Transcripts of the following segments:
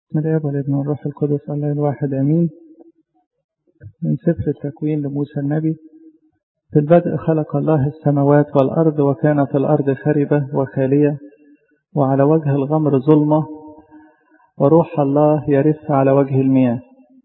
بسم الله والابن والروح القدس الله الواحد امين من سفر التكوين لموسى النبي في البدء خلق الله السماوات والارض وكانت الارض خربه وخاليه وعلى وجه الغمر ظلمه وروح الله يرف على وجه المياه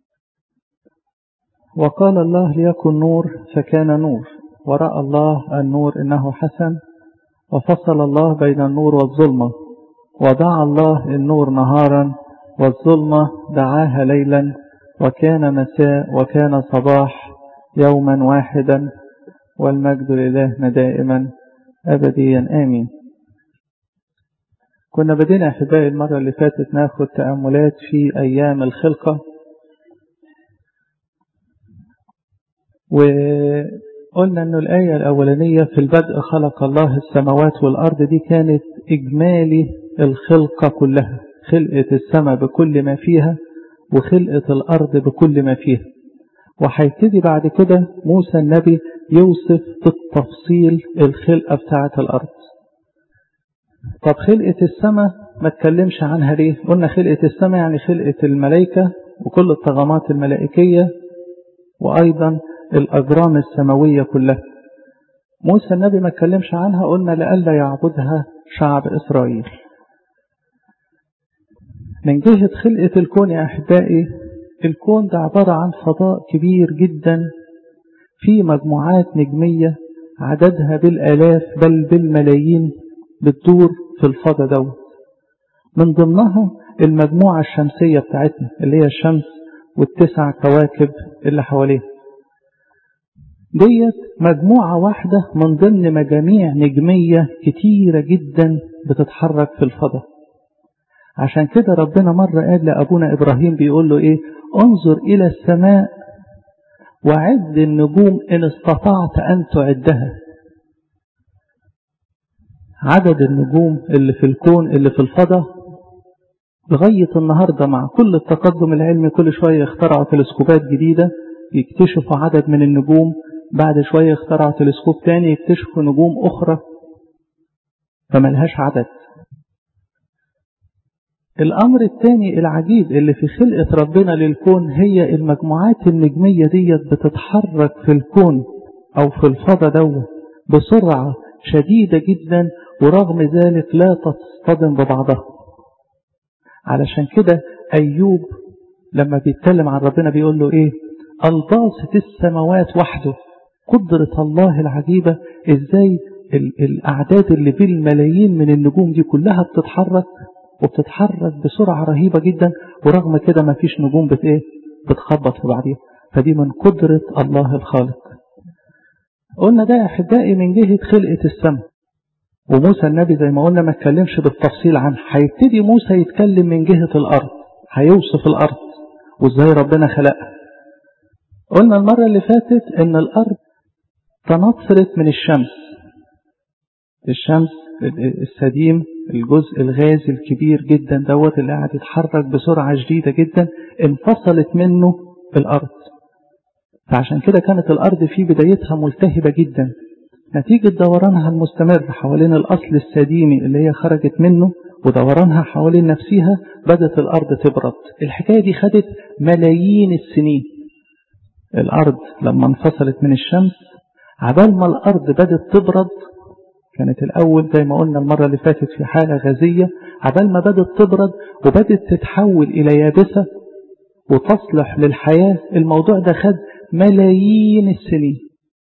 وقال الله ليكن نور فكان نور وراى الله النور انه حسن وفصل الله بين النور والظلمه ودعا الله النور نهارا والظلمة دعاها ليلا وكان مساء وكان صباح يوما واحدا والمجد لله دائما أبديا آمين كنا بدينا أحبائي المرة اللي فاتت ناخد تأملات في أيام الخلقة وقلنا أنه الآية الأولانية في البدء خلق الله السماوات والأرض دي كانت إجمالي الخلقة كلها خلقة السماء بكل ما فيها وخلقة الأرض بكل ما فيها وهيبتدي بعد كده موسى النبي يوصف بالتفصيل الخلقة بتاعة الأرض طب خلقة السماء ما تكلمش عنها ليه قلنا خلقة السماء يعني خلقة الملائكة وكل الطغمات الملائكية وأيضا الأجرام السماوية كلها موسى النبي ما تكلمش عنها قلنا لألا يعبدها شعب إسرائيل من جهة خلقة الكون يا أحبائي الكون ده عبارة عن فضاء كبير جدا في مجموعات نجمية عددها بالآلاف بل بالملايين بتدور في الفضاء دوت من ضمنها المجموعة الشمسية بتاعتنا اللي هي الشمس والتسع كواكب اللي حواليها ديت مجموعة واحدة من ضمن مجاميع نجمية كتيرة جدا بتتحرك في الفضاء عشان كده ربنا مرة قال لأبونا إبراهيم بيقول له إيه انظر إلى السماء وعد النجوم إن استطعت أن تعدها عدد النجوم اللي في الكون اللي في الفضاء لغاية النهاردة مع كل التقدم العلمي كل شوية اخترعوا تلسكوبات جديدة يكتشفوا عدد من النجوم بعد شوية اخترعوا تلسكوب تاني يكتشفوا نجوم أخرى فملهاش عدد الأمر الثاني العجيب اللي في خلقة ربنا للكون هي المجموعات النجمية ديت بتتحرك في الكون أو في الفضاء دوت بسرعة شديدة جدا ورغم ذلك لا تصطدم ببعضها علشان كده أيوب لما بيتكلم عن ربنا بيقول له إيه الباسط السماوات وحده قدرة الله العجيبة إزاي الأعداد اللي بالملايين من النجوم دي كلها بتتحرك وبتتحرك بسرعة رهيبة جدا ورغم كده ما فيش نجوم بت ايه بتخبط في بعضيها فدي من قدرة الله الخالق قلنا ده يا أحبائي من جهة خلقة السماء وموسى النبي زي ما قلنا ما اتكلمش بالتفصيل عنه هيبتدي موسى يتكلم من جهة الأرض هيوصف الأرض وازاي ربنا خلقها قلنا المرة اللي فاتت ان الأرض تنطرت من الشمس الشمس السديم الجزء الغازي الكبير جدا دوت اللي قاعد يتحرك بسرعة شديدة جدا انفصلت منه الأرض فعشان كده كانت الأرض في بدايتها ملتهبة جدا نتيجة دورانها المستمر حوالين الأصل السديمي اللي هي خرجت منه ودورانها حوالين نفسها بدأت الأرض تبرد الحكاية دي خدت ملايين السنين الأرض لما انفصلت من الشمس عبال ما الأرض بدأت تبرد كانت الأول زي ما قلنا المرة اللي فاتت في حالة غازية عبال ما بدأت تبرد وبدأت تتحول إلى يابسة وتصلح للحياة الموضوع ده خد ملايين السنين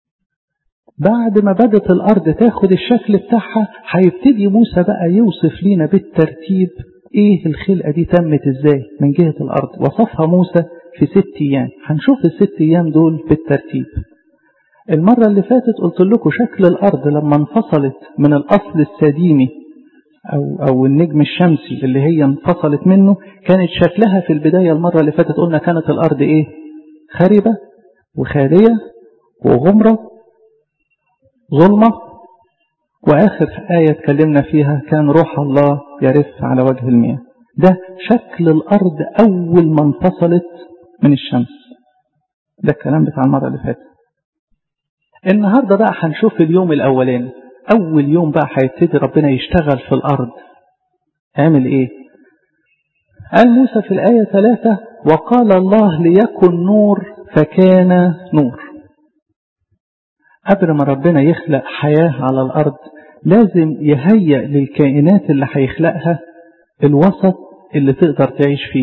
بعد ما بدأت الأرض تاخد الشكل بتاعها هيبتدي موسى بقى يوصف لينا بالترتيب ايه الخلقة دي تمت ازاي من جهة الأرض وصفها موسى في ست أيام هنشوف الست أيام دول بالترتيب المرة اللي فاتت قلت لكم شكل الأرض لما انفصلت من الأصل السديمي أو, أو النجم الشمسي اللي هي انفصلت منه كانت شكلها في البداية المرة اللي فاتت قلنا كانت الأرض إيه خاربة وخالية وغمرة ظلمة وآخر آية اتكلمنا فيها كان روح الله يرف على وجه المياه ده شكل الأرض أول ما انفصلت من الشمس ده الكلام بتاع المرة اللي فاتت النهاردة بقى هنشوف اليوم الأولاني أول يوم بقى هيبتدي ربنا يشتغل في الأرض عامل إيه قال موسى في الآية ثلاثة وقال الله ليكن نور فكان نور قبل ما ربنا يخلق حياة على الأرض لازم يهيئ للكائنات اللي هيخلقها الوسط اللي تقدر تعيش فيه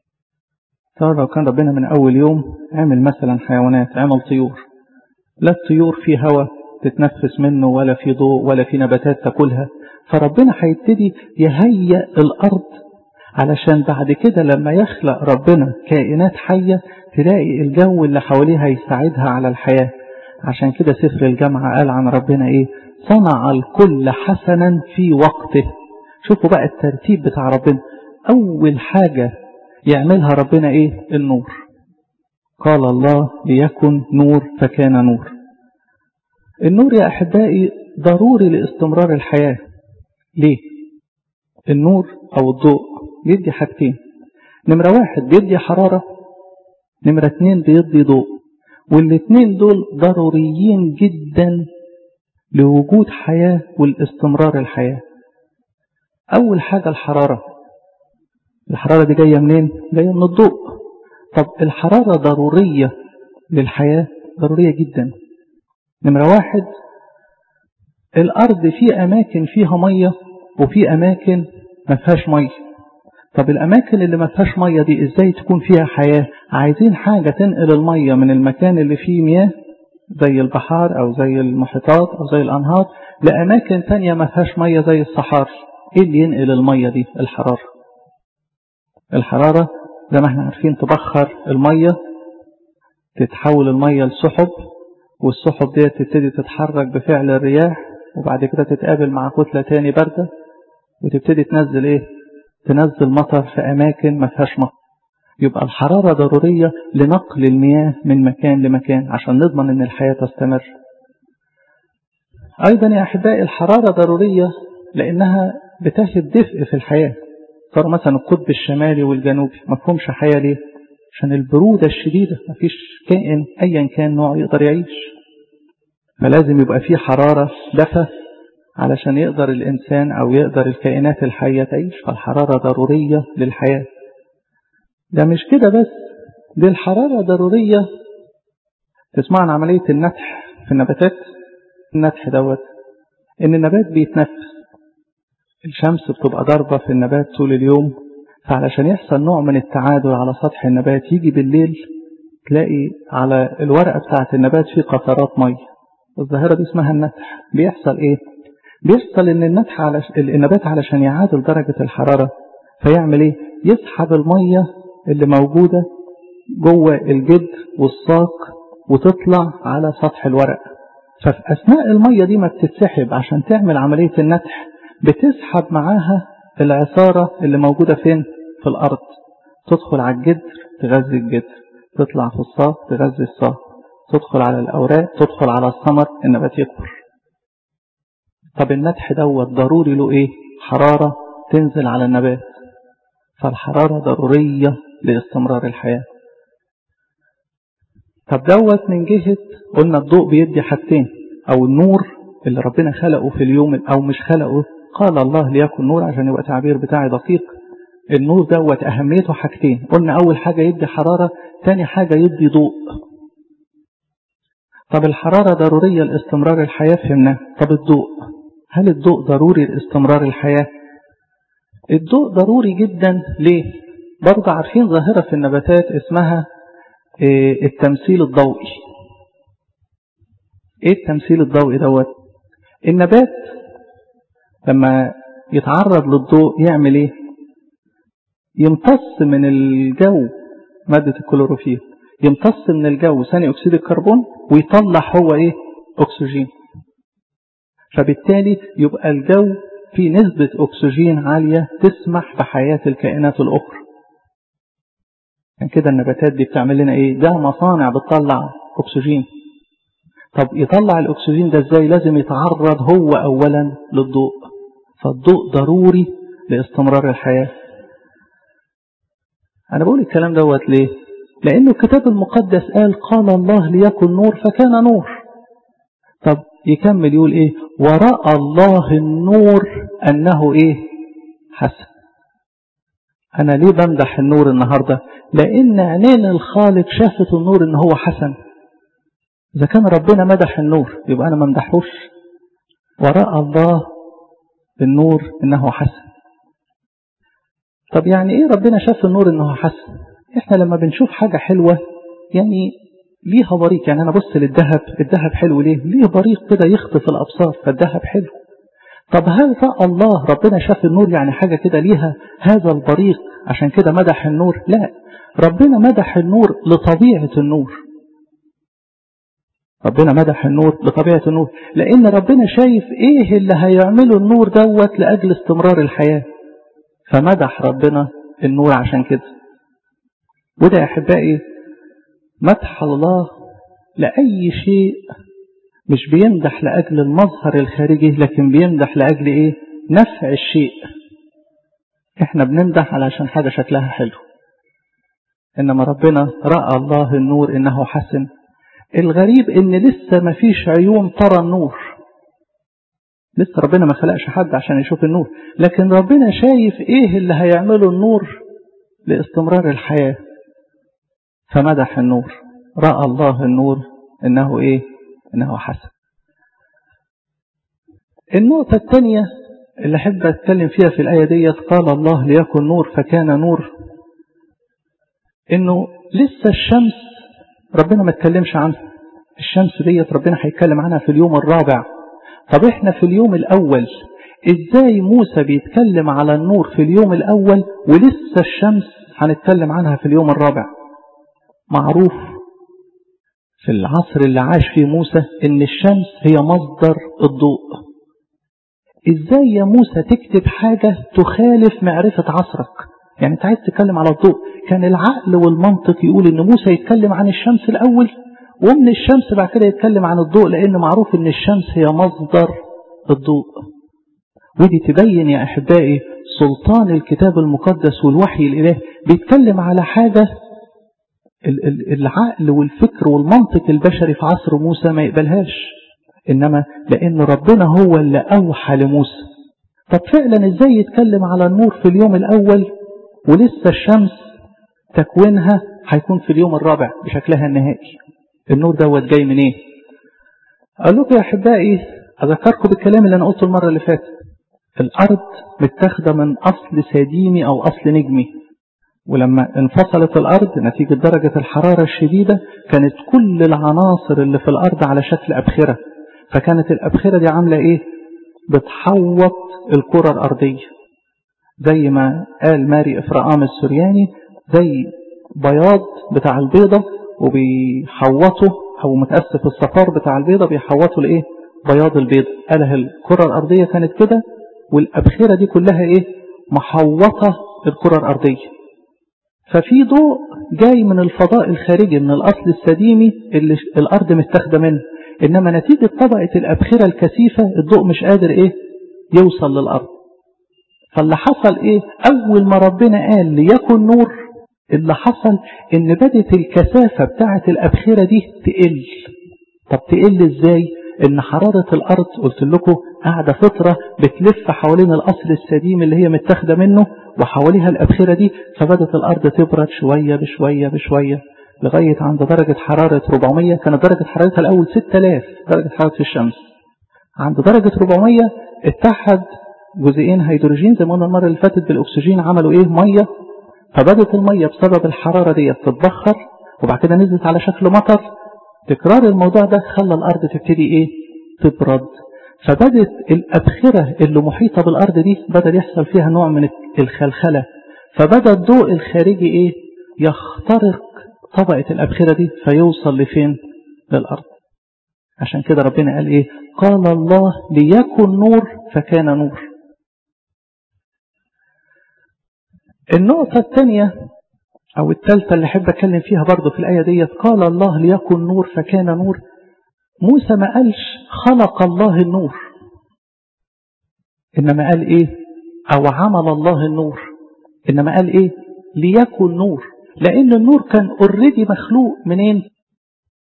ترى لو كان ربنا من أول يوم عمل مثلا حيوانات عمل طيور لا الطيور في هواء تتنفس منه ولا في ضوء ولا في نباتات تاكلها فربنا هيبتدي يهيئ الأرض علشان بعد كده لما يخلق ربنا كائنات حية تلاقي الجو اللي حواليها يساعدها على الحياة عشان كده سفر الجامعة قال عن ربنا ايه صنع الكل حسنا في وقته شوفوا بقى الترتيب بتاع ربنا أول حاجة يعملها ربنا ايه النور قال الله ليكن نور فكان نور النور يا أحبائي ضروري لاستمرار الحياة ليه النور أو الضوء بيدي حاجتين نمرة واحد بيدي حرارة نمرة اتنين بيدي ضوء والاتنين دول ضروريين جدا لوجود حياة والاستمرار الحياة أول حاجة الحرارة الحرارة دي جاية منين؟ جاية من الضوء طب الحرارة ضرورية للحياة ضرورية جدا نمرة واحد الأرض في أماكن فيها مية وفي أماكن ما فيهاش مية طب الأماكن اللي ما فيهاش مية دي إزاي تكون فيها حياة عايزين حاجة تنقل المية من المكان اللي فيه مياه زي البحار أو زي المحيطات أو زي الأنهار لأماكن تانية ما فيهاش مية زي الصحاري إيه اللي ينقل المية دي الحرارة الحرارة زي ما احنا عارفين تبخر المية تتحول المية لسحب والسحب دي تبتدي تتحرك بفعل الرياح وبعد كده تتقابل مع كتلة تاني باردة وتبتدي تنزل ايه تنزل مطر في اماكن ما فيهاش مطر يبقى الحرارة ضرورية لنقل المياه من مكان لمكان عشان نضمن ان الحياة تستمر ايضا يا احبائي الحرارة ضرورية لانها بتهب دفء في الحياة صار مثلا القطب الشمالي والجنوبي ما فهمش حياة ليه عشان البرودة الشديدة ما فيش كائن ايا كان نوع يقدر يعيش فلازم يبقى فيه حرارة دفى علشان يقدر الإنسان أو يقدر الكائنات الحية تعيش فالحرارة ضرورية للحياة ده مش كده بس دي الحرارة ضرورية تسمع عن عملية النتح في النباتات النتح دوت إن النبات بيتنفس الشمس بتبقى ضاربة في النبات طول اليوم فعلشان يحصل نوع من التعادل على سطح النبات يجي بالليل تلاقي على الورقة بتاعة النبات في قطرات مية الظاهرة دي اسمها النتح بيحصل ايه بيحصل ان النتح على النبات علشان يعادل درجة الحرارة فيعمل ايه يسحب المية اللي موجودة جوه الجدر والساق وتطلع على سطح الورق ففي اثناء المية دي ما بتتسحب عشان تعمل عملية النتح بتسحب معاها العصارة اللي موجودة فين في الارض تدخل على الجدر تغذي الجدر تطلع في الساق تغذي الساق تدخل على الأوراق تدخل على الثمر النبات يكبر طب النتح دوت ضروري له ايه حرارة تنزل على النبات فالحرارة ضرورية لاستمرار الحياة طب دوت من جهة قلنا الضوء بيدي حاجتين او النور اللي ربنا خلقه في اليوم او مش خلقه قال الله ليكن نور عشان يبقى تعبير بتاعي دقيق النور دوت اهميته حاجتين قلنا اول حاجة يدي حرارة تاني حاجة يدي ضوء طب الحرارة ضرورية لاستمرار الحياة فهمنا طب الضوء هل الضوء ضروري لاستمرار الحياة الضوء ضروري جدا ليه برضه عارفين ظاهرة في النباتات اسمها التمثيل الضوئي ايه التمثيل الضوئي دوت النبات لما يتعرض للضوء يعمل ايه يمتص من الجو مادة الكلوروفيل يمتص من الجو ثاني اكسيد الكربون ويطلع هو ايه اكسجين فبالتالي يبقى الجو في نسبة اكسجين عالية تسمح بحياة الكائنات الاخرى يعني كده النباتات دي بتعمل لنا ايه ده مصانع بتطلع اكسجين طب يطلع الاكسجين ده ازاي لازم يتعرض هو اولا للضوء فالضوء ضروري لاستمرار الحياة انا بقول الكلام دوت ليه لأنه الكتاب المقدس قال قال الله ليكن نور فكان نور طب يكمل يقول إيه ورأى الله النور أنه إيه حسن أنا ليه بمدح النور النهاردة لأن عينين الخالق شافت النور إن هو حسن إذا كان ربنا مدح النور يبقى أنا ما مدحوش وراء الله النور إنه حسن طب يعني إيه ربنا شاف النور إنه حسن إحنا لما بنشوف حاجة حلوة يعني ليها بريق يعني أنا بص للذهب الذهب حلو ليه ليه بريق كده يخطف الأبصار فالذهب حلو طب هل رأى الله ربنا شاف النور يعني حاجة كده ليها هذا البريق عشان كده مدح النور لا ربنا مدح النور لطبيعة النور ربنا مدح النور لطبيعة النور لأن ربنا شايف إيه اللي هيعمله النور دوت لأجل استمرار الحياة فمدح ربنا النور عشان كده وده يا أحبائي مدح الله لأي شيء مش بيمدح لأجل المظهر الخارجي لكن بيمدح لأجل إيه نفع الشيء إحنا بنمدح علشان حاجة شكلها حلو إنما ربنا رأى الله النور إنه حسن الغريب إن لسه ما فيش عيون ترى النور لسه ربنا ما خلقش حد عشان يشوف النور لكن ربنا شايف إيه اللي هيعمله النور لاستمرار الحياة فمدح النور رأى الله النور إنه إيه إنه حسن النقطة الثانية اللي أحب أتكلم فيها في الآية ديت قال الله ليكن نور فكان نور إنه لسه الشمس ربنا ما اتكلمش عنها الشمس ديت ربنا هيتكلم عنها في اليوم الرابع طب احنا في اليوم الأول ازاي موسى بيتكلم على النور في اليوم الأول ولسه الشمس هنتكلم عنها في اليوم الرابع معروف في العصر اللي عاش فيه موسى ان الشمس هي مصدر الضوء ازاي يا موسى تكتب حاجة تخالف معرفة عصرك يعني انت عايز تتكلم على الضوء كان العقل والمنطق يقول ان موسى يتكلم عن الشمس الاول ومن الشمس بعد كده يتكلم عن الضوء لان معروف ان الشمس هي مصدر الضوء ودي تبين يا احبائي سلطان الكتاب المقدس والوحي الالهي بيتكلم على حاجة العقل والفكر والمنطق البشري في عصر موسى ما يقبلهاش إنما لأن ربنا هو اللي أوحى لموسى طب فعلا إزاي يتكلم على النور في اليوم الأول ولسه الشمس تكوينها هيكون في اليوم الرابع بشكلها النهائي النور دوت جاي منين إيه؟ أقول لكم يا أحبائي أذكركم بالكلام اللي أنا قلته المرة اللي فاتت الأرض متاخدة من أصل سديمي أو أصل نجمي ولما انفصلت الأرض نتيجة درجة الحرارة الشديدة كانت كل العناصر اللي في الأرض على شكل أبخرة فكانت الأبخرة دي عاملة إيه بتحوط الكرة الأرضية زي ما قال ماري إفرقام السورياني زي بياض بتاع البيضة وبيحوطه أو متأسف الصفار بتاع البيضة بيحوطه لإيه بياض البيضة قاله الكرة الأرضية كانت كده والأبخرة دي كلها إيه محوطة الكرة الأرضية ففي ضوء جاي من الفضاء الخارجي من الأصل السديمي اللي الأرض متاخده منه إنما نتيجة طبقة الأبخرة الكثيفة الضوء مش قادر إيه يوصل للأرض فاللي حصل إيه أول ما ربنا قال ليكن نور اللي حصل إن بدت الكثافة بتاعة الأبخرة دي تقل طب تقل إزاي إن حرارة الأرض قلت لكم قاعدة فترة بتلف حوالين الأصل السديم اللي هي متاخده منه وحواليها الأبخرة دي فبدت الأرض تبرد شوية بشوية بشوية لغاية عند درجة حرارة 400 كانت درجة حرارتها الأول 6000 درجة حرارة الشمس عند درجة 400 اتحد جزئين هيدروجين زي ما قلنا المرة اللي فاتت بالأكسجين عملوا إيه مية فبدت المية بسبب الحرارة دي تتبخر وبعد كده نزلت على شكل مطر تكرار الموضوع ده خلى الأرض تبتدي إيه تبرد فبدت الأبخرة اللي محيطة بالأرض دي بدأ يحصل فيها نوع من الخلخلة فبدأ الضوء الخارجي إيه يخترق طبقة الأبخرة دي فيوصل لفين للأرض عشان كده ربنا قال إيه قال الله ليكن نور فكان نور النقطة الثانية أو الثالثة اللي أحب أتكلم فيها برضه في الآية ديت قال الله ليكن نور فكان نور موسى ما قالش خلق الله النور إنما قال إيه أو عمل الله النور إنما قال إيه ليكن نور لأن النور كان اوريدي مخلوق منين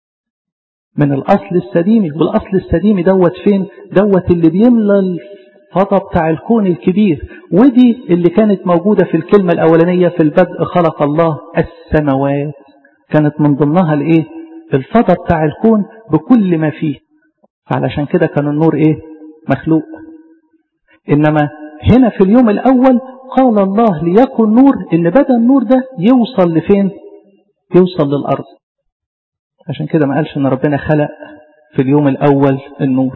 من الأصل السديمي والأصل السديمي دوت فين دوت اللي بيملى الفضاء بتاع الكون الكبير ودي اللي كانت موجودة في الكلمة الأولانية في البدء خلق الله السماوات كانت من ضمنها الايه الفضاء بتاع الكون بكل ما فيه فعلشان كده كان النور ايه مخلوق انما هنا في اليوم الاول قال الله ليكن نور ان بدا النور ده يوصل لفين يوصل للارض عشان كده ما قالش ان ربنا خلق في اليوم الاول النور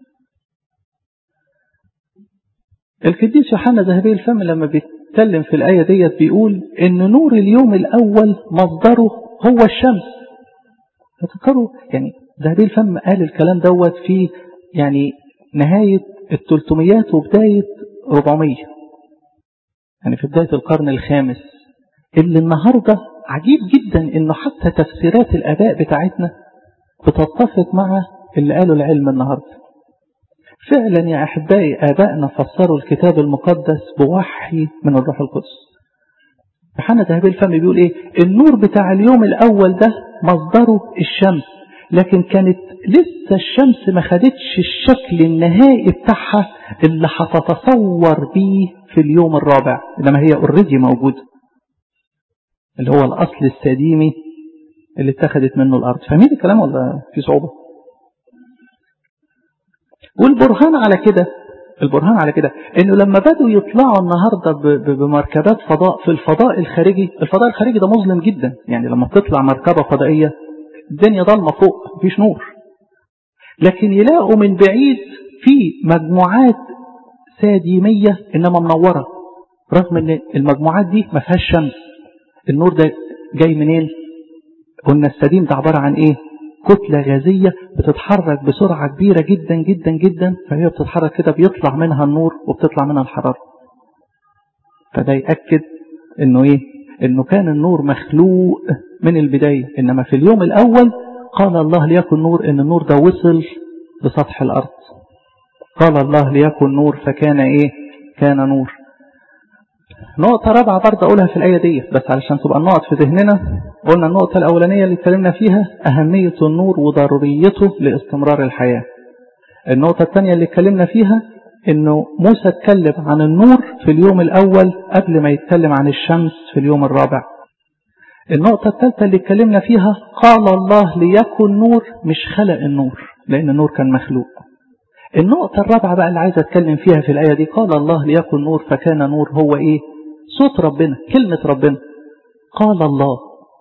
القديس يوحنا ذهبي الفم لما بيتكلم في الآية ديت بيقول إن نور اليوم الأول مصدره هو الشمس تفكروا يعني ذهبي الفم قال الكلام دوت في يعني نهاية التلتميات وبداية 400 يعني في بداية القرن الخامس اللي النهاردة عجيب جدا انه حتى تفسيرات الآباء بتاعتنا بتتفق مع اللي قاله العلم النهارده فعلا يا أحبائي آبائنا فسروا الكتاب المقدس بوحي من الروح القدس يوحنا ذهبي الفم بيقول ايه النور بتاع اليوم الأول ده مصدره الشمس لكن كانت لسه الشمس ما خدتش الشكل النهائي بتاعها اللي هتتصور بيه في اليوم الرابع انما هي اوريدي موجوده اللي هو الاصل السديمي اللي اتخذت منه الارض فاهمين الكلام ولا في صعوبه والبرهان على كده البرهان على كده انه لما بدوا يطلعوا النهارده بمركبات فضاء في الفضاء الخارجي الفضاء الخارجي ده مظلم جدا يعني لما بتطلع مركبه فضائيه الدنيا ضلمه فوق مفيش نور لكن يلاقوا من بعيد في مجموعات ساديميه انما منوره رغم ان المجموعات دي ما فيهاش شمس النور ده جاي منين قلنا السديم ده عباره عن ايه كتلة غازية بتتحرك بسرعة كبيرة جدا جدا جدا فهي بتتحرك كده بيطلع منها النور وبتطلع منها الحرارة فده يأكد انه ايه انه كان النور مخلوق من البداية انما في اليوم الاول قال الله ليكن نور ان النور ده وصل لسطح الارض قال الله ليكن نور فكان ايه كان نور نقطة رابعة برضه أقولها في الآية دي بس علشان تبقى النقط في ذهننا قلنا النقطة الأولانية اللي اتكلمنا فيها أهمية النور وضروريته لاستمرار الحياة النقطة الثانية اللي اتكلمنا فيها إنه موسى اتكلم عن النور في اليوم الأول قبل ما يتكلم عن الشمس في اليوم الرابع النقطة الثالثة اللي اتكلمنا فيها قال الله ليكن نور مش خلق النور لأن النور كان مخلوق النقطة الرابعة بقى اللي عايز اتكلم فيها في الآية دي قال الله ليكن نور فكان نور هو ايه صوت ربنا كلمة ربنا قال الله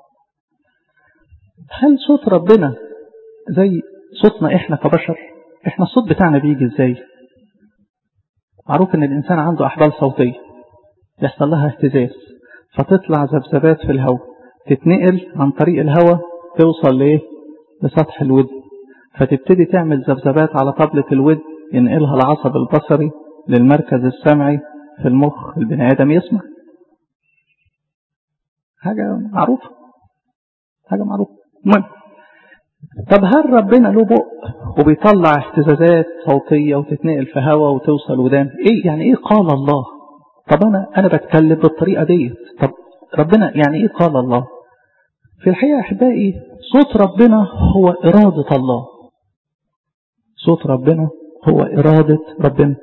هل صوت ربنا زي صوتنا احنا كبشر احنا الصوت بتاعنا بيجي ازاي معروف ان الانسان عنده احبال صوتية يحصل لها اهتزاز فتطلع ذبذبات في الهواء تتنقل عن طريق الهواء توصل لايه لسطح الودن فتبتدي تعمل ذبذبات على طبلة الود ينقلها العصب البصري للمركز السمعي في المخ البني آدم يسمع حاجة معروفة حاجة معروفة المهم طب هل ربنا له بق وبيطلع اهتزازات صوتية وتتنقل في هواء وتوصل ودان ايه يعني ايه قال الله طب انا انا بتكلم بالطريقة ديت طب ربنا يعني ايه قال الله في الحقيقة احبائي صوت ربنا هو ارادة الله صوت ربنا هو إرادة ربنا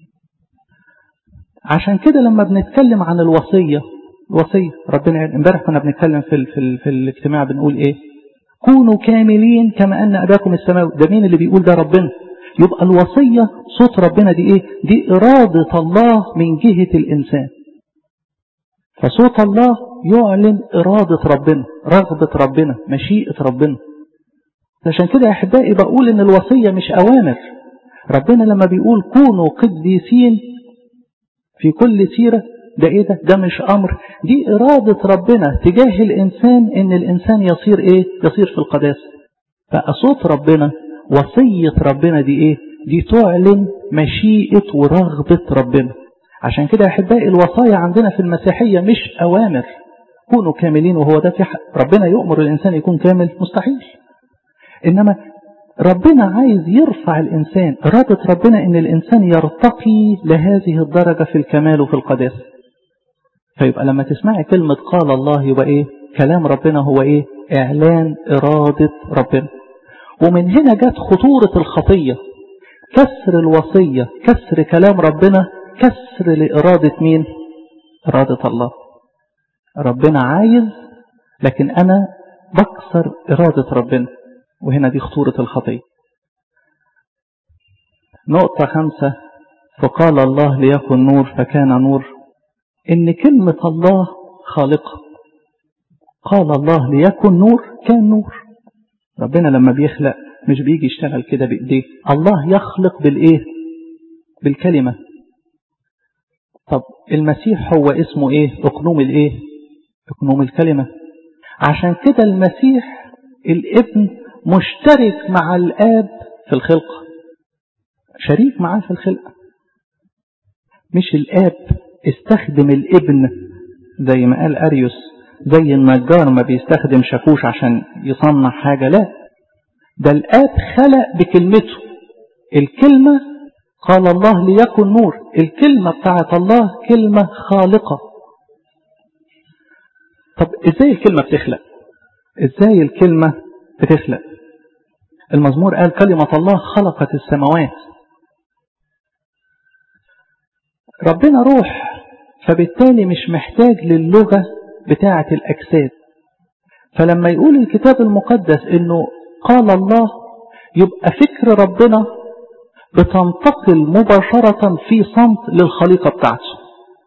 عشان كده لما بنتكلم عن الوصية الوصية ربنا امبارح كنا بنتكلم في, ال في, ال في الاجتماع بنقول ايه كونوا كاملين كما أن أباكم السماوي ده مين اللي بيقول ده ربنا يبقى الوصية صوت ربنا دي ايه دي إرادة الله من جهة الإنسان فصوت الله يعلن إرادة ربنا رغبة ربنا مشيئة ربنا عشان كده يا أحبائي بقول إن الوصية مش أوامر ربنا لما بيقول كونوا قديسين في كل سيرة ده إيه ده؟ ده مش أمر دي إرادة ربنا تجاه الإنسان إن الإنسان يصير إيه؟ يصير في القداسة بقى صوت ربنا وصية ربنا دي إيه؟ دي تعلن مشيئة ورغبة ربنا عشان كده يا أحبائي الوصايا عندنا في المسيحية مش أوامر كونوا كاملين وهو ده في ربنا يؤمر الإنسان يكون كامل مستحيل إنما ربنا عايز يرفع الإنسان إرادة ربنا إن الإنسان يرتقي لهذه الدرجة في الكمال وفي القداسة فيبقى لما تسمعي كلمة قال الله يبقى إيه كلام ربنا هو إيه إعلان إرادة ربنا ومن هنا جت خطورة الخطية كسر الوصية كسر كلام ربنا كسر لإرادة مين إرادة الله ربنا عايز لكن أنا بكسر إرادة ربنا وهنا دي خطورة الخطية نقطة خمسة فقال الله ليكن نور فكان نور إن كلمة الله خالقة قال الله ليكن نور كان نور ربنا لما بيخلق مش بيجي يشتغل كده بإيديه الله يخلق بالإيه بالكلمة طب المسيح هو اسمه إيه أقنوم الإيه أقنوم الكلمة عشان كده المسيح الابن مشترك مع الآب في الخلقة شريك معاه في الخلقة مش الآب استخدم الابن زي ما قال أريوس زي النجار ما بيستخدم شاكوش عشان يصنع حاجة لا ده الآب خلق بكلمته الكلمة قال الله ليكن نور الكلمة بتاعت الله كلمة خالقة طب ازاي الكلمة بتخلق ازاي الكلمة بتخلق المزمور قال كلمة الله خلقت السماوات ربنا روح فبالتالي مش محتاج للغة بتاعة الأجساد فلما يقول الكتاب المقدس انه قال الله يبقى فكر ربنا بتنتقل مباشرة في صمت للخليقة بتاعته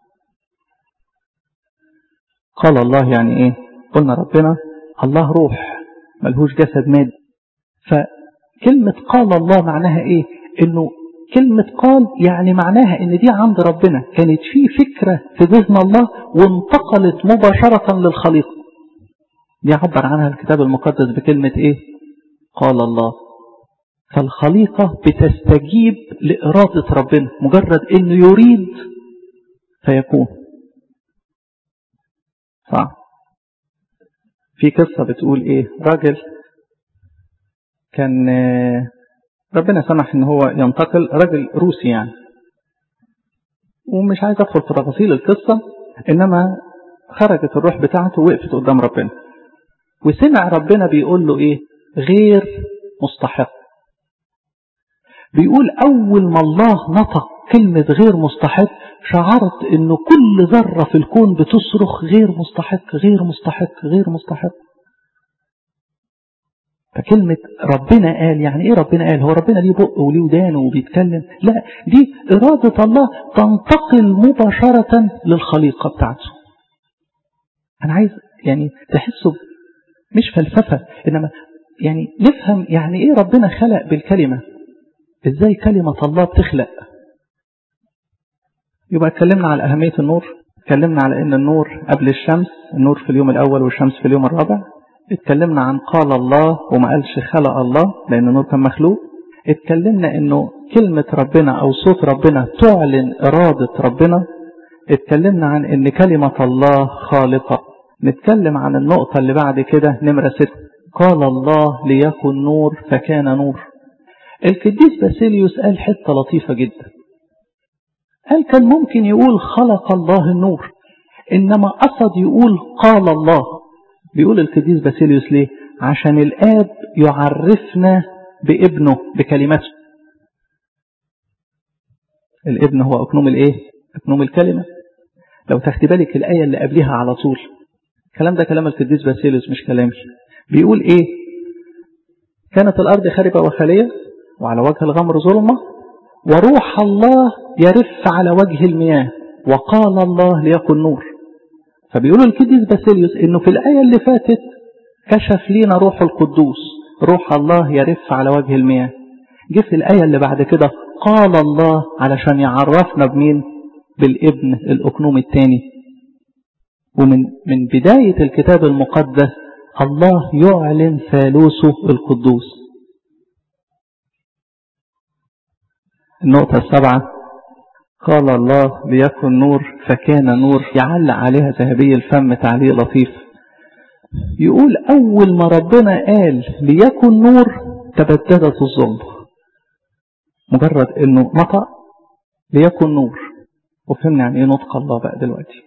قال الله يعني ايه قلنا ربنا الله روح ملهوش جسد مادي فكلمة قال الله معناها ايه انه كلمة قال يعني معناها ان دي عند ربنا كانت في فكرة في ذهن الله وانتقلت مباشرة للخليقة دي عبر عنها الكتاب المقدس بكلمة ايه قال الله فالخليقة بتستجيب لإرادة ربنا مجرد انه يريد فيكون صح في قصة بتقول ايه راجل كان ربنا سمح ان هو ينتقل راجل روسي يعني ومش عايز ادخل في تفاصيل القصة انما خرجت الروح بتاعته وقفت قدام ربنا وسمع ربنا بيقول له ايه غير مستحق بيقول اول ما الله نطق كلمة غير مستحق شعرت انه كل ذرة في الكون بتصرخ غير مستحق غير مستحق غير مستحق فكلمة ربنا قال يعني ايه ربنا قال هو ربنا ليه بق وليه ودان وبيتكلم لا دي إرادة الله تنتقل مباشرة للخليقة بتاعته أنا عايز يعني تحسوا مش فلسفة إنما يعني نفهم يعني ايه ربنا خلق بالكلمة ازاي كلمة الله بتخلق يبقى اتكلمنا على أهمية النور اتكلمنا على ان النور قبل الشمس النور في اليوم الأول والشمس في اليوم الرابع اتكلمنا عن قال الله وما قالش خلق الله لأن النور كان مخلوق اتكلمنا انه كلمة ربنا او صوت ربنا تعلن ارادة ربنا اتكلمنا عن ان كلمة الله خالقة نتكلم عن النقطة اللي بعد كده نمرة ستة قال الله ليكن نور فكان نور القديس باسيليوس قال حتة لطيفة جدا قال كان ممكن يقول خلق الله النور إنما قصد يقول قال الله بيقول القديس باسيليوس ليه عشان الآب يعرفنا بابنه بكلمته الابن هو أكنوم الإيه أكنوم الكلمة لو تاخدي بالك الآية اللي قبلها على طول الكلام ده كلام القديس باسيليوس مش كلامي بيقول إيه كانت الأرض خاربة وخالية وعلى وجه الغمر ظلمة وروح الله يرف على وجه المياه وقال الله ليكن نور فبيقول القديس باسيليوس انه في الآية اللي فاتت كشف لينا روح القدوس روح الله يرف على وجه المياه جه في الآية اللي بعد كده قال الله علشان يعرفنا بمين بالابن الأكنوم الثاني ومن من بداية الكتاب المقدس الله يعلن ثالوثه القدوس النقطة السابعة قال الله ليكن نور فكان نور يعلق عليها ذهبي الفم تعليق لطيف يقول أول ما ربنا قال ليكن نور تبددت الظلم مجرد انه نطق ليكن نور وفهمنا يعني ايه نطق الله بقى دلوقتي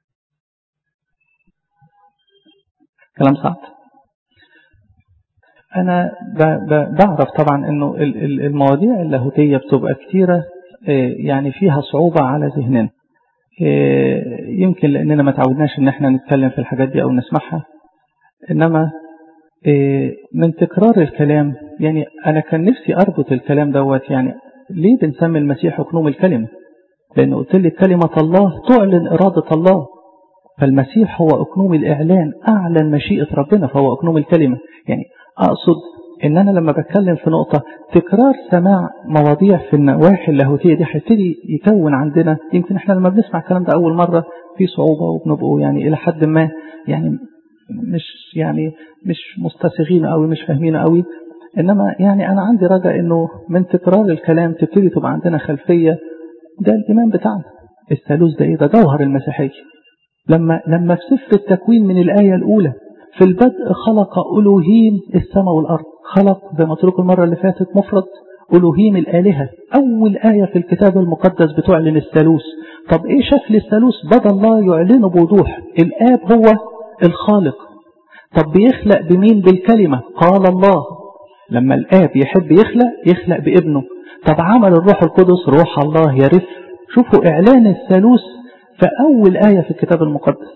كلام صعب أنا بعرف طبعا أنه المواضيع اللاهوتية بتبقى كتيرة يعني فيها صعوبة على ذهننا يمكن لأننا ما تعودناش أن احنا نتكلم في الحاجات دي أو نسمعها إنما من تكرار الكلام يعني أنا كان نفسي أربط الكلام دوت يعني ليه بنسمي المسيح أكنوم الكلمة لأن قلت لي كلمة الله تعلن إرادة الله فالمسيح هو أكنوم الإعلان أعلن مشيئة ربنا فهو أكنوم الكلمة يعني أقصد إن أنا لما بتكلم في نقطة تكرار سماع مواضيع في النواحي اللاهوتية دي هيبتدي يكون عندنا يمكن إحنا لما بنسمع الكلام ده أول مرة في صعوبة وبنبقوا يعني إلى حد ما يعني مش يعني مش مستسيغين قوي مش فاهمين قوي إنما يعني أنا عندي رجاء إنه من تكرار الكلام تبتدي تبقى عندنا خلفية ده الإيمان بتاعنا الثالوث ده إيه ده جوهر المسيحية لما لما في سفر التكوين من الآية الأولى في البدء خلق ألوهيم السماء والأرض خلق زي ما قلت لكم المرة اللي فاتت مفرد ألوهيم الآلهة أول آية في الكتاب المقدس بتعلن الثالوث طب إيه شكل الثالوث بدل الله يعلنه بوضوح الآب هو الخالق طب بيخلق بمين بالكلمة قال الله لما الآب يحب يخلق يخلق بابنه طب عمل الروح القدس روح الله يرث شوفوا إعلان الثالوث في أول آية في الكتاب المقدس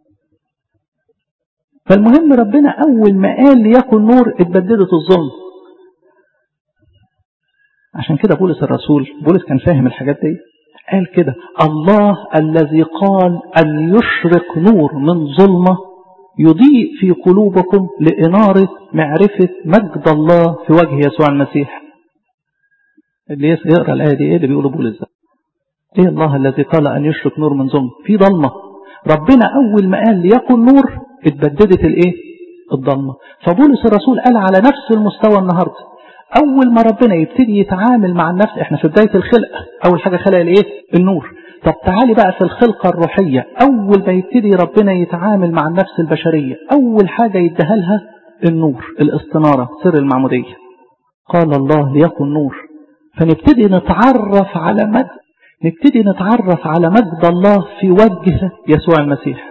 فالمهم ربنا أول ما قال ليكن نور اتبددت الظلم عشان كده بولس الرسول بولس كان فاهم الحاجات دي قال كده الله الذي قال أن يشرق نور من ظلمة يضيء في قلوبكم لإنارة معرفة مجد الله في وجه يسوع المسيح اللي يقرأ الآية دي إيه اللي بيقوله بولس ده إيه الله الذي قال أن يشرق نور من ظلم في ضلمة ربنا أول ما قال ليكن نور اتبددت الإيه الضلمة فبولس الرسول قال على نفس المستوى النهاردة أول ما ربنا يبتدي يتعامل مع النفس احنا في بداية الخلق أول حاجة خلق الإيه النور طب تعالي بقى في الخلقة الروحية أول ما يبتدي ربنا يتعامل مع النفس البشرية أول حاجة يديها لها النور الاستنارة سر المعمودية قال الله ليكن نور فنبتدي نتعرف على مجد نبتدي نتعرف على مجد الله في وجه يسوع المسيح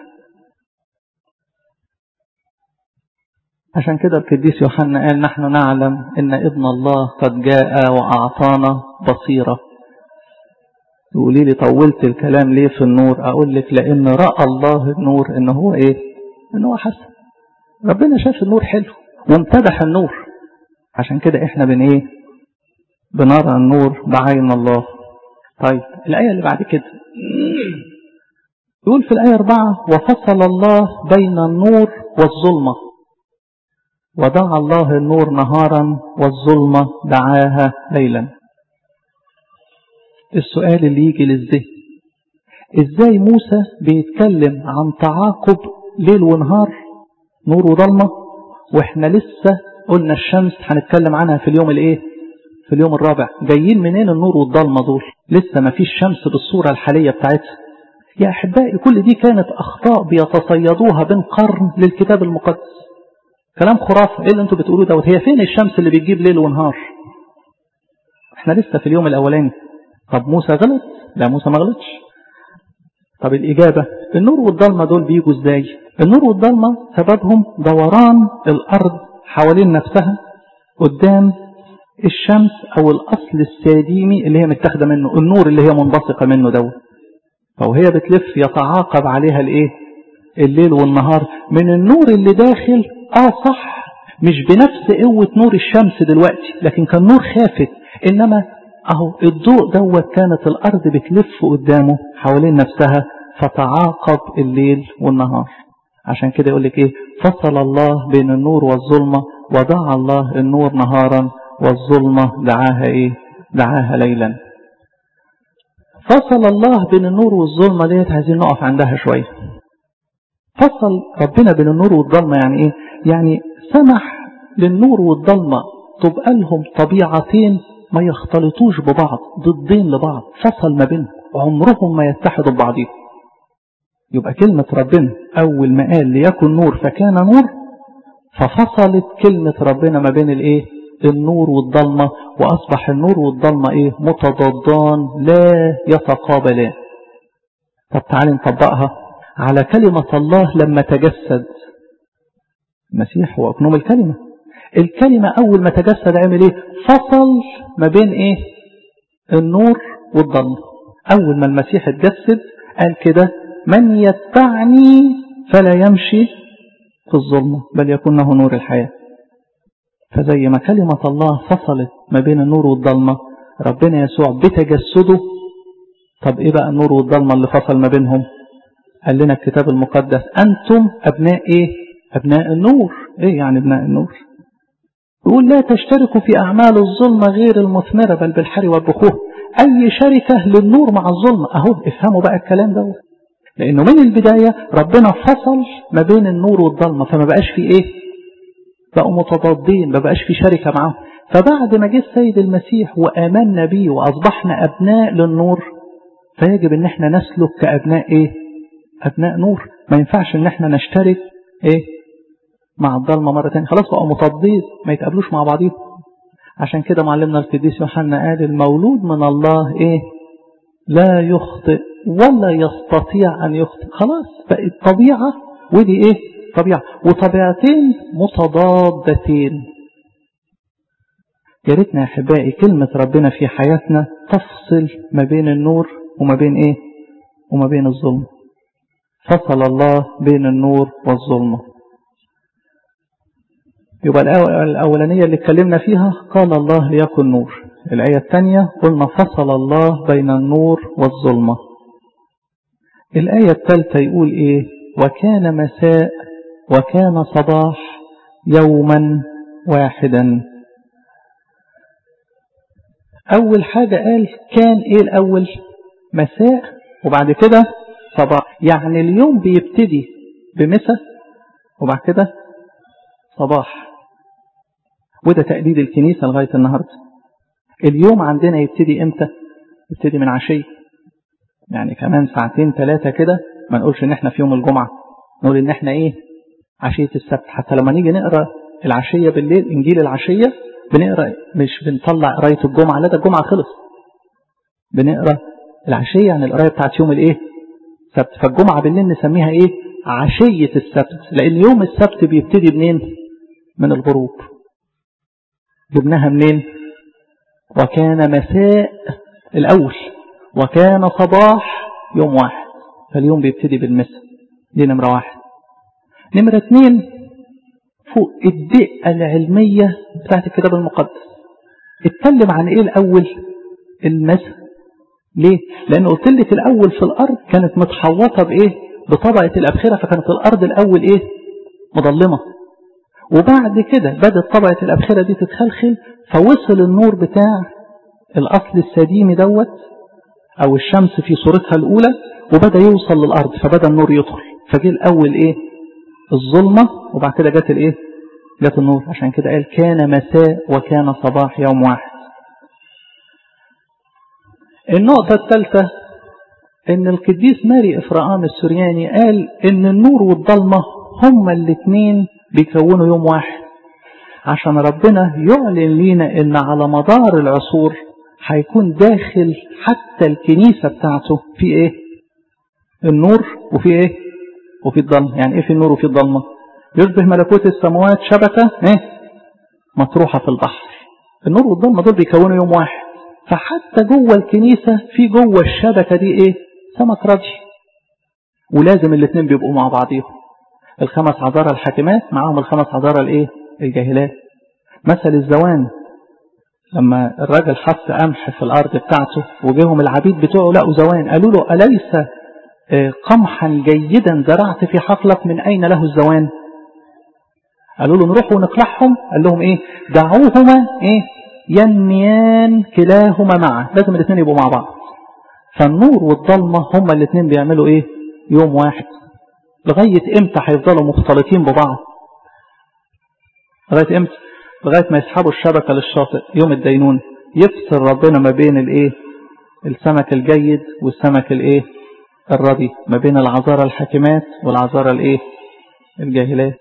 عشان كده القديس يوحنا قال نحن نعلم ان ابن الله قد جاء واعطانا بصيره تقولي لي طولت الكلام ليه في النور اقول لك لان راى الله النور ان هو ايه ان هو حسن ربنا شاف النور حلو وامتدح النور عشان كده احنا بن ايه بنرى النور بعين الله طيب الآية اللي بعد كده يقول في الآية أربعة وفصل الله بين النور والظلمة ودعا الله النور نهارا والظلمة دعاها ليلا السؤال اللي يجي للذهن ازاي موسى بيتكلم عن تعاقب ليل ونهار نور وظلمة واحنا لسه قلنا الشمس هنتكلم عنها في اليوم الايه في اليوم الرابع جايين منين النور والضلمة دول لسه ما فيش شمس بالصورة الحالية بتاعتها يا أحبائي كل دي كانت أخطاء بيتصيدوها بين قرن للكتاب المقدس كلام خرافة ايه اللي انتوا بتقولوه دوت هي فين الشمس اللي بتجيب ليل ونهار احنا لسه في اليوم الاولاني طب موسى غلط لا موسى ما غلطش طب الإجابة النور والضلمة دول بيجوا ازاي النور والضلمة سببهم دوران الأرض حوالين نفسها قدام الشمس أو الأصل الساديمي اللي هي متاخده منه النور اللي هي منبثقة منه دوت فوهي بتلف يتعاقب عليها الايه الليل والنهار من النور اللي داخل اه صح مش بنفس قوة نور الشمس دلوقتي لكن كان نور خافت انما اهو الضوء دوت كانت الارض بتلف قدامه حوالين نفسها فتعاقب الليل والنهار عشان كده يقول لك ايه فصل الله بين النور والظلمة ودعا الله النور نهارا والظلمة دعاها ايه دعاها ليلا فصل الله بين النور والظلمة ديت عايزين نقف عندها شوية فصل ربنا بين النور والظلمة يعني ايه يعني سمح للنور والظلمة تبقى لهم طبيعتين ما يختلطوش ببعض ضدين لبعض فصل ما بينهم عمرهم ما يتحدوا ببعضهم يبقى كلمة ربنا أول ما قال ليكن نور فكان نور ففصلت كلمة ربنا ما بين الايه النور والضلمة وأصبح النور والضلمة إيه متضادان لا يتقابلان طب تعالي نطبقها على كلمة الله لما تجسد المسيح هو أكنوم الكلمة الكلمة أول ما تجسد عمل إيه فصل ما بين إيه النور والظلمة أول ما المسيح اتجسد قال كده من يتبعني فلا يمشي في الظلمة بل يكون له نور الحياة فزي ما كلمة الله فصلت ما بين النور والظلمة ربنا يسوع بتجسده طب ايه بقى النور والظلمة اللي فصل ما بينهم قال لنا الكتاب المقدس أنتم أبناء إيه أبناء النور إيه يعني أبناء النور يقول لا تشتركوا في أعمال الظلمة غير المثمرة بل بالحر والبخور أي شركة للنور مع الظلمة أهو افهموا بقى الكلام ده لأنه من البداية ربنا فصل ما بين النور والظلمة فما بقاش في إيه بقوا متضادين ما بقاش في شركة معاهم فبعد ما جه السيد المسيح وآمنا بيه وأصبحنا أبناء للنور فيجب ان احنا نسلك كأبناء ايه أبناء نور ما ينفعش ان احنا نشترك ايه مع الظلمة مرة تانية خلاص بقوا متضادين ما يتقابلوش مع بعضهم عشان كده معلمنا القديس يوحنا قال المولود من الله ايه لا يخطئ ولا يستطيع ان يخطئ خلاص بقت طبيعة ودي ايه طبيعة وطبيعتين متضادتين يا ريتنا يا احبائي كلمة ربنا في حياتنا تفصل ما بين النور وما بين ايه وما بين الظلم فصل الله بين النور والظلمة يبقى الأولانية اللي اتكلمنا فيها قال الله ليكن نور الآية الثانية قلنا فصل الله بين النور والظلمة الآية الثالثة يقول إيه وكان مساء وكان صباح يوما واحدا أول حاجة قال كان إيه الأول مساء وبعد كده صباح يعني اليوم بيبتدي بمساء وبعد كده صباح وده تقليد الكنيسة لغاية النهاردة اليوم عندنا يبتدي امتى يبتدي من عشية يعني كمان ساعتين ثلاثة كده ما نقولش ان احنا في يوم الجمعة نقول ان احنا ايه عشية السبت حتى لما نيجي نقرأ العشية بالليل انجيل العشية بنقرأ مش بنطلع قراية الجمعة لا ده الجمعة خلص بنقرأ العشية يعني القراية بتاعت يوم الايه سبت فالجمعة بالليل نسميها ايه عشية السبت لان يوم السبت بيبتدي منين من الغروب جبناها منين وكان مساء الأول وكان صباح يوم واحد فاليوم بيبتدي بالمساء دي نمرة واحد نمرة اتنين فوق الدقة العلمية بتاعت الكتاب المقدس اتكلم عن ايه الأول المساء ليه لأن قلت لك الأول في الأرض كانت متحوطة بإيه بطبقة الأبخرة فكانت الأرض الأول إيه مظلمة وبعد كده بدأت طبقة الأبخرة دي تتخلخل فوصل النور بتاع الأصل السديمي دوت أو الشمس في صورتها الأولى وبدأ يوصل للأرض فبدأ النور يدخل فجه الأول إيه الظلمة وبعد كده جت الإيه جت النور عشان كده قال كان مساء وكان صباح يوم واحد النقطة الثالثة ان القديس ماري افراام السورياني قال ان النور والضلمة هما الاثنين بيكونوا يوم واحد عشان ربنا يعلن لينا ان على مدار العصور هيكون داخل حتى الكنيسة بتاعته في ايه النور وفي ايه وفي الضلمة يعني ايه في النور وفي الضلمة يشبه ملكوت السماوات شبكة ايه مطروحة في البحر النور والضلمة دول بيكونوا يوم واحد فحتى جوه الكنيسة في جوه الشبكة دي ايه سمك رضي ولازم الاثنين بيبقوا مع بعضيهم الخمس عذارى الحاكمات معاهم الخمس عذارى الايه الجاهلات مثل الزوان لما الراجل حط قمح في الارض بتاعته وجيهم العبيد بتوعه لقوا زوان قالوا له اليس قمحا جيدا زرعت في حقلك من اين له الزوان قالوا له نروح ونقلعهم قال لهم ايه دعوهما ايه ينميان كلاهما معا لازم الاثنين يبقوا مع بعض فالنور والضلمة هما الاثنين بيعملوا ايه يوم واحد لغاية امتى هيفضلوا مختلطين ببعض لغاية امتى لغاية ما يسحبوا الشبكة للشاطئ يوم الدينون يفصل ربنا ما بين الايه السمك الجيد والسمك الايه الردي ما بين العذارى الحاكمات والعذارى الايه الجاهلات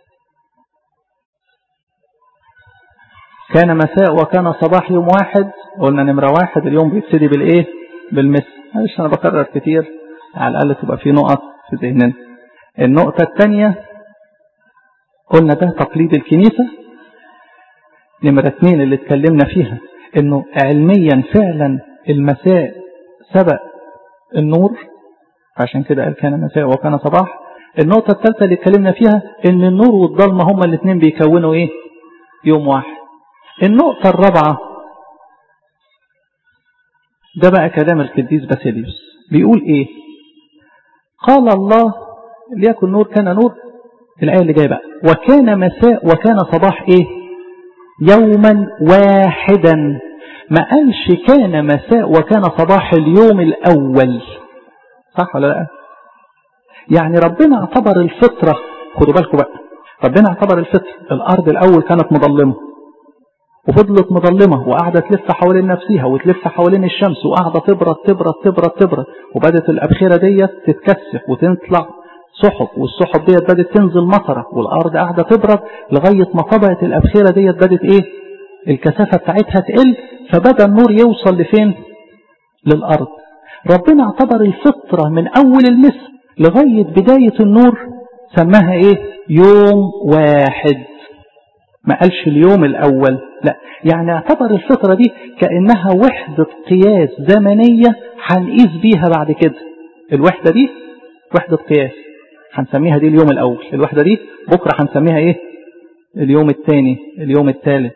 كان مساء وكان صباح يوم واحد قلنا نمرة واحد اليوم بيبتدي بالايه بالمثل معلش انا بكرر كتير على الاقل تبقى في نقط في ذهننا النقطة الثانية قلنا ده تقليد الكنيسة نمرة اتنين اللي اتكلمنا فيها انه علميا فعلا المساء سبق النور عشان كده قال كان مساء وكان صباح النقطة الثالثة اللي اتكلمنا فيها ان النور والظلمة هما الاثنين بيكونوا ايه يوم واحد النقطة الرابعة ده بقى كلام القديس باسيليوس بيقول ايه قال الله ليكن نور كان نور الآية اللي جاية بقى وكان مساء وكان صباح ايه يوما واحدا ما قالش كان مساء وكان صباح اليوم الأول صح ولا لا يعني ربنا اعتبر الفطرة خدوا بالكم بقى ربنا اعتبر الفطرة الأرض الأول كانت مظلمة وفضلت مظلمة وقاعدة تلف حوالين نفسها وتلف حوالين الشمس وقاعدة تبرد تبرد تبرد تبرد وبدت الأبخرة ديت تتكثف وتطلع سحب والسحب ديت بدت تنزل مطرة والأرض قاعدة تبرد لغاية ما طبقة الأبخرة ديت بدت إيه الكثافة بتاعتها تقل فبدأ النور يوصل لفين للأرض ربنا اعتبر الفطرة من أول المصر لغاية بداية النور سماها إيه يوم واحد ما قالش اليوم الأول لا يعني اعتبر الفطرة دي كأنها وحدة قياس زمنية هنقيس بيها بعد كده الوحدة دي وحدة قياس هنسميها دي اليوم الأول الوحدة دي بكرة هنسميها إيه اليوم الثاني اليوم الثالث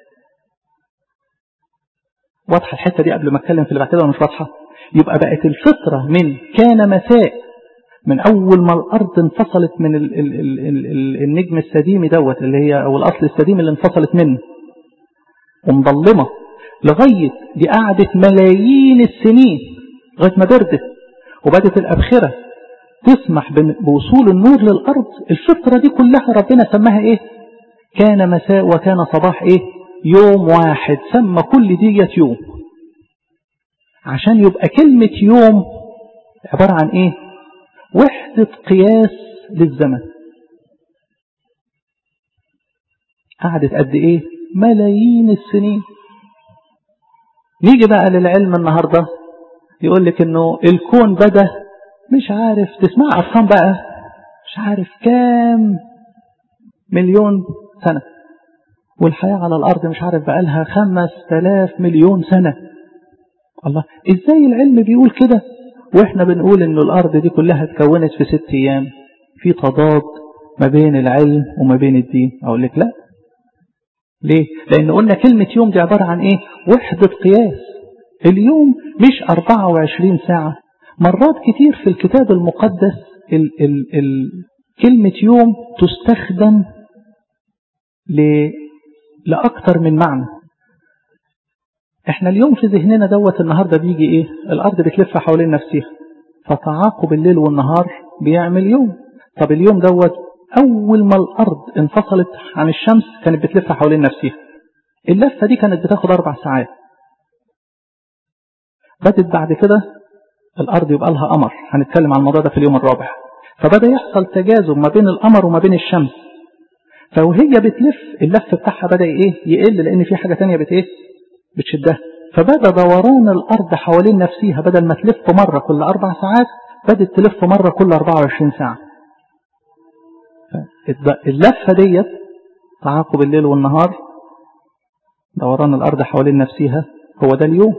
واضحة الحتة دي قبل ما اتكلم في اللي بعد كده مش واضحة يبقى بقت الفطرة من كان مساء من أول ما الأرض انفصلت من ال ال ال ال ال النجم السديمي دوت اللي هي أو الأصل السديم اللي انفصلت منه ومظلمة لغاية دي قعدت ملايين السنين لغاية ما بردت وبدت الأبخرة تسمح بوصول النور للأرض الفطرة دي كلها ربنا سماها إيه كان مساء وكان صباح إيه يوم واحد سمى كل ديت يوم عشان يبقى كلمة يوم عبارة عن إيه وحدة قياس للزمن قعدت قد ايه ملايين السنين نيجي بقى للعلم النهاردة يقول لك انه الكون بدأ مش عارف تسمع ارقام بقى مش عارف كام مليون سنة والحياة على الارض مش عارف بقى لها خمس تلاف مليون سنة الله ازاي العلم بيقول كده واحنا بنقول ان الارض دي كلها اتكونت في ست ايام في تضاد ما بين العلم وما بين الدين اقول لك لا ليه لان قلنا كلمة يوم دي عبارة عن ايه وحدة قياس اليوم مش 24 ساعة مرات كتير في الكتاب المقدس ال ال ال كلمة يوم تستخدم ل لأكثر من معنى احنا اليوم في ذهننا دوت النهاردة بيجي ايه الارض بتلف حوالين نفسها فتعاقب الليل والنهار بيعمل يوم طب اليوم دوت اول ما الارض انفصلت عن الشمس كانت بتلف حوالين نفسها اللفة دي كانت بتاخد اربع ساعات بدت بعد كده الارض يبقى لها قمر هنتكلم عن الموضوع ده في اليوم الرابع فبدأ يحصل تجاذب ما بين القمر وما بين الشمس فوهي بتلف اللف بتاعها بدأ ايه يقل لان في حاجة تانية بت ايه بتشدها فبدأ دوران الأرض حوالين نفسها بدل ما تلف مرة كل أربع ساعات بدأت تلف مرة كل 24 ساعة اللفة ديت تعاقب الليل والنهار دوران الأرض حوالين نفسها هو ده اليوم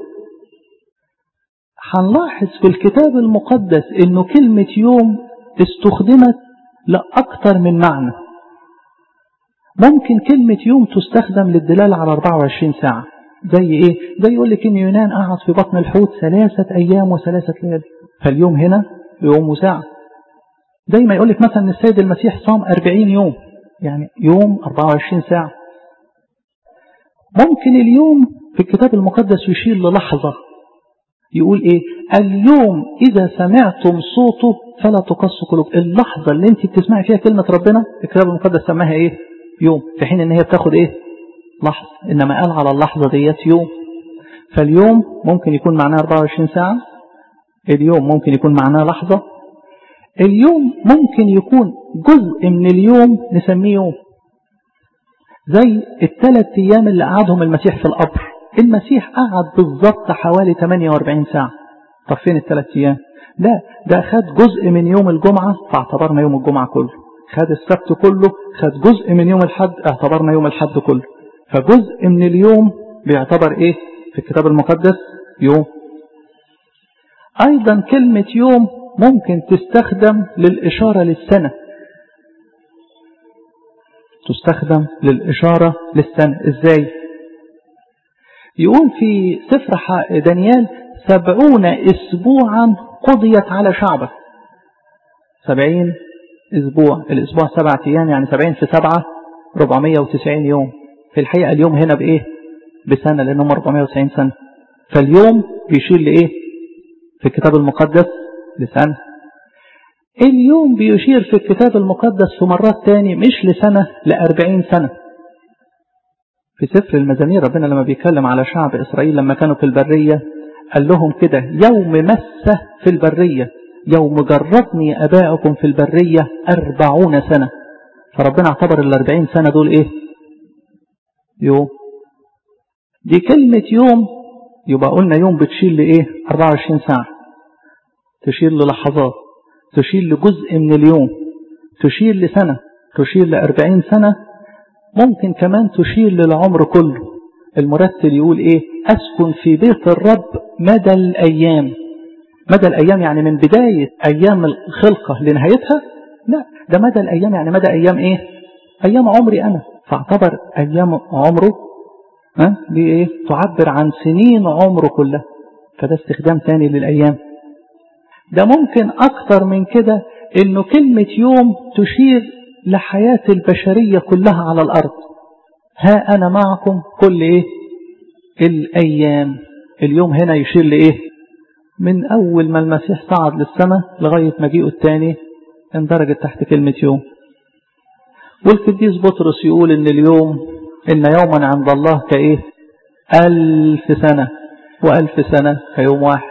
هنلاحظ في الكتاب المقدس انه كلمة يوم استخدمت لأكثر من معنى ممكن كلمة يوم تستخدم للدلالة على 24 ساعة زي ايه زي يقول لك ان يونان قعد في بطن الحوت ثلاثة ايام وثلاثة ليالي فاليوم هنا يوم وساعة زي ما يقول لك مثلا السيد المسيح صام 40 يوم يعني يوم 24 ساعة ممكن اليوم في الكتاب المقدس يشير للحظة يقول ايه اليوم اذا سمعتم صوته فلا تقص قلوب اللحظة اللي انت بتسمعي فيها كلمة ربنا الكتاب المقدس سماها ايه يوم في حين ان هي بتاخد ايه لحظة إنما قال على اللحظة ديت يوم فاليوم ممكن يكون معناه 24 ساعة اليوم ممكن يكون معناه لحظة اليوم ممكن يكون جزء من اليوم نسميه يوم زي الثلاث أيام اللي قعدهم المسيح في القبر المسيح قعد بالظبط حوالي 48 ساعة طب فين الثلاث أيام لا ده خد جزء من يوم الجمعة فاعتبرنا يوم الجمعة كله خد السبت كله خد جزء من يوم الحد اعتبرنا يوم الحد كله فجزء من اليوم بيعتبر ايه في الكتاب المقدس يوم ايضا كلمة يوم ممكن تستخدم للإشارة للسنة تستخدم للإشارة للسنة ازاي يقول في سفر دانيال سبعون اسبوعا قضيت على شعبه سبعين اسبوع الاسبوع سبعة ايام يعني سبعين في سبعة ربعمية وتسعين يوم في الحقيقة اليوم هنا بايه بسنة لانهم 490 سنة فاليوم بيشير لايه في الكتاب المقدس لسنة اليوم بيشير في الكتاب المقدس في مرات تاني مش لسنة لأربعين سنة في سفر المزامير ربنا لما بيتكلم على شعب إسرائيل لما كانوا في البرية قال لهم كده يوم مسة في البرية يوم جربني أباؤكم في البرية أربعون سنة فربنا اعتبر الأربعين سنة دول إيه يوم دي كلمة يوم يبقى قلنا يوم بتشيل لإيه 24 ساعة تشير للحظات تشير لجزء من اليوم تشير لسنة تشير لأربعين سنة ممكن كمان تشير للعمر كله المرتل يقول ايه اسكن في بيت الرب مدى الايام مدى الايام يعني من بداية ايام الخلقة لنهايتها لا ده مدى الايام يعني مدى ايام ايه ايام عمري انا فاعتبر ايام عمره ها دي ايه تعبر عن سنين عمره كلها فده استخدام ثاني للايام ده ممكن اكتر من كده انه كلمة يوم تشير لحياة البشرية كلها على الارض ها أنا معكم كل إيه الأيام اليوم هنا يشير لإيه من أول ما المسيح صعد للسماء لغاية مجيئه الثاني اندرجت تحت كلمة يوم والقديس بطرس يقول إن اليوم إن يوما عند الله كإيه ألف سنة وألف سنة كيوم واحد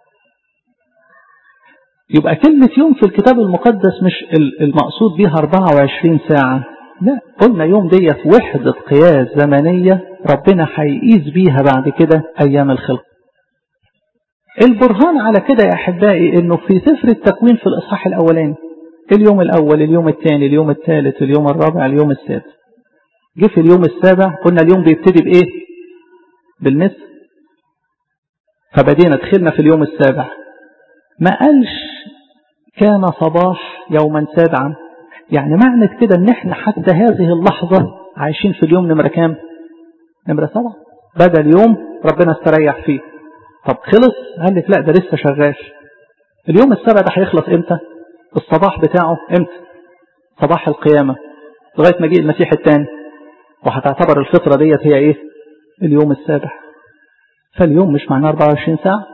يبقى كلمة يوم في الكتاب المقدس مش المقصود بها 24 ساعة لا قلنا يوم ديت وحدة قياس زمنية ربنا هيقيس بيها بعد كده أيام الخلق البرهان على كده يا أحبائي أنه في سفر التكوين في الإصحاح الأولاني اليوم الأول اليوم الثاني اليوم الثالث اليوم الرابع اليوم السادس جه في اليوم السابع قلنا اليوم بيبتدي بإيه بالنصف فبدينا دخلنا في اليوم السابع ما قالش كان صباح يوما سابعا يعني معنى كده ان احنا حتى هذه اللحظة عايشين في اليوم نمرة كام نمرة سبعة بدأ اليوم ربنا استريح فيه طب خلص قال لك لا ده لسه شغال اليوم السبع ده هيخلص امتى الصباح بتاعه امتى صباح القيامة لغاية مجيء المسيح الثاني وهتعتبر الفطرة ديت هي ايه اليوم السابع فاليوم مش معناه 24 ساعة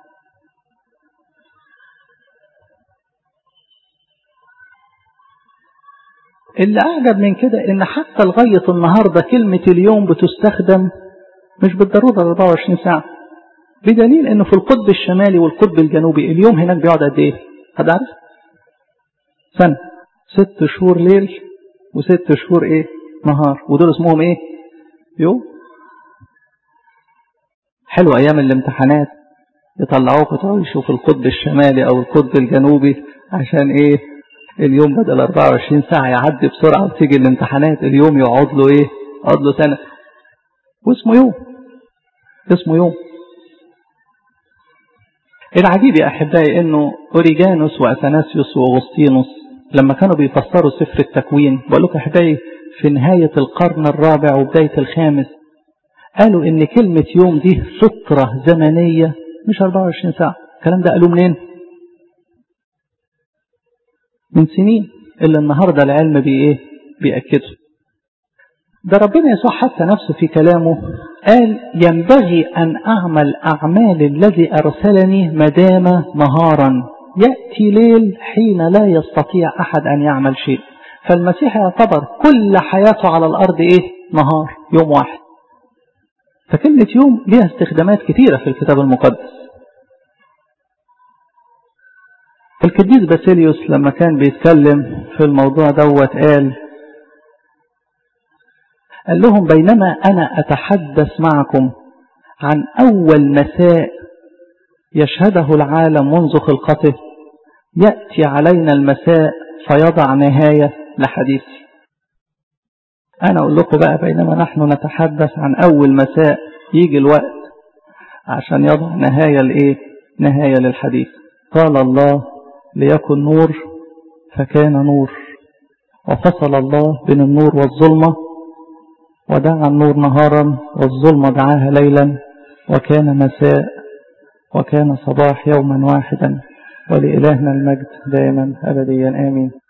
اللي أعجب من كده إن حتى لغاية النهاردة كلمة اليوم بتستخدم مش بالضرورة 24 ساعة بدليل إنه في القطب الشمالي والقطب الجنوبي اليوم هناك بيقعد قد إيه؟ حد عارف؟ سنة ست شهور ليل وست شهور إيه؟ نهار ودول اسمهم إيه؟ يوم حلو أيام الامتحانات يطلعوك تعيشوا في القطب الشمالي أو القطب الجنوبي عشان إيه؟ اليوم بدل 24 ساعة يعدي بسرعة وتيجي الامتحانات اليوم يقعد له ايه يقعد له سنة واسمه يوم اسمه يوم العجيب يا أحبائي أنه أوريجانوس وأثناسيوس وأغسطينوس لما كانوا بيفسروا سفر التكوين بقول لكم أحبائي في نهاية القرن الرابع وبداية الخامس قالوا إن كلمة يوم دي فترة زمنية مش 24 ساعة الكلام ده قالوا منين؟ من سنين اللي النهاردة العلم بي ايه بيأكده ده ربنا يسوع حتى نفسه في كلامه قال ينبغي أن أعمل أعمال الذي أرسلني مدام نهارا يأتي ليل حين لا يستطيع أحد أن يعمل شيء فالمسيح يعتبر كل حياته على الأرض إيه نهار يوم واحد فكلمة يوم ليها استخدامات كثيرة في الكتاب المقدس القديس باسيليوس لما كان بيتكلم في الموضوع دوت قال قال لهم بينما أنا أتحدث معكم عن أول مساء يشهده العالم منذ خلقته يأتي علينا المساء فيضع نهاية لحديثي أنا أقول لكم بقى بينما نحن نتحدث عن أول مساء يجي الوقت عشان يضع نهاية لإيه نهاية للحديث قال الله ليكن نور فكان نور وفصل الله بين النور والظلمة ودعا النور نهارا والظلمة دعاها ليلا وكان مساء وكان صباح يوما واحدا ولإلهنا المجد دائما أبديا آمين